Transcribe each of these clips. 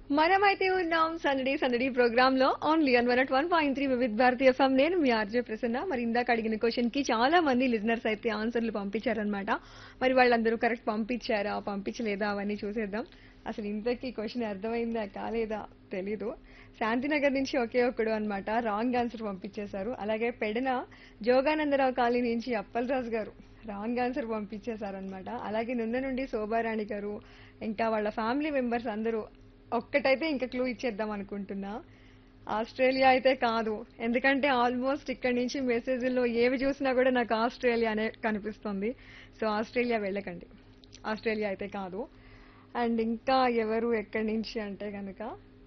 మనమైతే ఉన్నాం సందడి సందడి ప్రోగ్రామ్ లో only on one one point three Vividh Bharati FM నేను మీ ఆర్జే ప్రసన్న మరి ఇందాక అడిగిన క్వశ్చన్ కి చాలా మంది లిజనర్స్ అయితే ఆన్సర్లు పంపించారనమాట మరి వాళ్ళందరూ కరెక్ట్ పంపించారా పంపించలేదా అవన్నీ చూసేద్దాం అసలు ఇంతకీ క్వశ్చన్ అర్థమైందా కాలేదా తెలీదు శాంతినగర్ నుంచి ఒకే ఒక్కడు అనమాట రాంగ్ ఆన్సర్ పంపించేశారు అలాగే పెడన జోగానందరావు కాలనీ నుంచి అప్పలరాజు గారు రాంగ్ ఆన్సర్ పంపించేశారనమాట అలాగే నుంద నుండి శోభారాణి గారు ఇంకా వాళ్ళ ఫ్యామిలీ మెంబర్స్ అందరూ ఒక్కటైతే ఇంకా క్లూ ఇచ్చేద్దాం అనుకుంటున్నా ఆస్ట్రేలియా అయితే కాదు ఎందుకంటే ఆల్మోస్ట్ ఇక్కడి నుంచి మెసేజ్లో ఏవి చూసినా కూడా నాకు ఆస్ట్రేలియా అనే కనిపిస్తుంది సో ఆస్ట్రేలియా వెళ్ళకండి ఆస్ట్రేలియా అయితే కాదు అండ్ ఇంకా ఎవరు ఎక్కడి నుంచి అంటే కనుక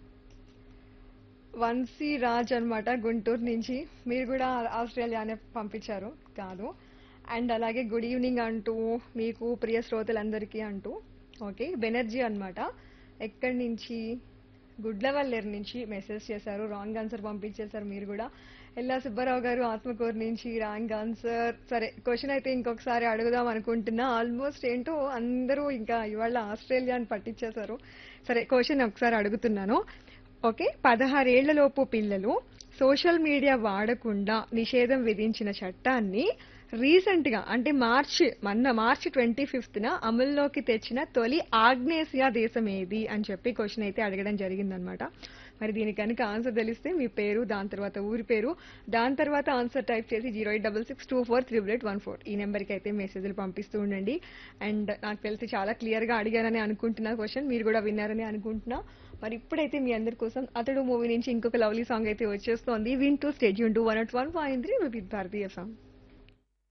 వంశీ రాజ్ అన్నమాట గుంటూరు నుంచి మీరు కూడా ఆస్ట్రేలియానే పంపించారు కాదు అండ్ అలాగే గుడ్ ఈవినింగ్ అంటూ మీకు ప్రియ శ్రోతలందరికీ అంటూ ఓకే బెనర్జీ అన్నమాట ఎక్కడి నుంచి గుడ్లవల్లేరు నుంచి మెసేజ్ చేశారు రాంగ్ ఆన్సర్ పంపించేశారు మీరు కూడా ఎల్లా సుబ్బారావు గారు ఆత్మకూరు నుంచి రాంగ్ ఆన్సర్ సరే క్వశ్చన్ అయితే ఇంకొకసారి అడుగుదాం అనుకుంటున్నా ఆల్మోస్ట్ ఏంటో అందరూ ఇంకా ఇవాళ ఆస్ట్రేలియాని పట్టించేశారు సరే క్వశ్చన్ ఒకసారి అడుగుతున్నాను ఓకే పదహారేళ్లలోపు పిల్లలు సోషల్ మీడియా వాడకుండా నిషేధం విధించిన చట్టాన్ని రీసెంట్ గా అంటే మార్చి మొన్న మార్చి ట్వంటీ ఫిఫ్త్ న అమల్లోకి తెచ్చిన తొలి ఆగ్నేసియా దేశం ఏది అని చెప్పి క్వశ్చన్ అయితే అడగడం జరిగిందనమాట మరి దీనికి కనుక ఆన్సర్ తెలిస్తే మీ పేరు దాని తర్వాత ఊరి పేరు దాని తర్వాత ఆన్సర్ టైప్ చేసి zero eight double six two four triple eight one four ఈ నెంబర్కి అయితే మెసేజ్లు పంపిస్తూ ఉండండి అండ్ నాకు తెలిసి చాలా క్లియర్ గా అడిగానని అనుకుంటున్నా క్వశ్చన్ మీరు కూడా విన్నారని అనుకుంటున్నా మరి ఇప్పుడైతే మీ అందరి కోసం అతడు మూవీ నుంచి ఇంకొక లవ్లీ సాంగ్ అయితే వచ్చేస్తోంది విన్ టు స్టేజ్ యూన్ two one at one point three with Bharati song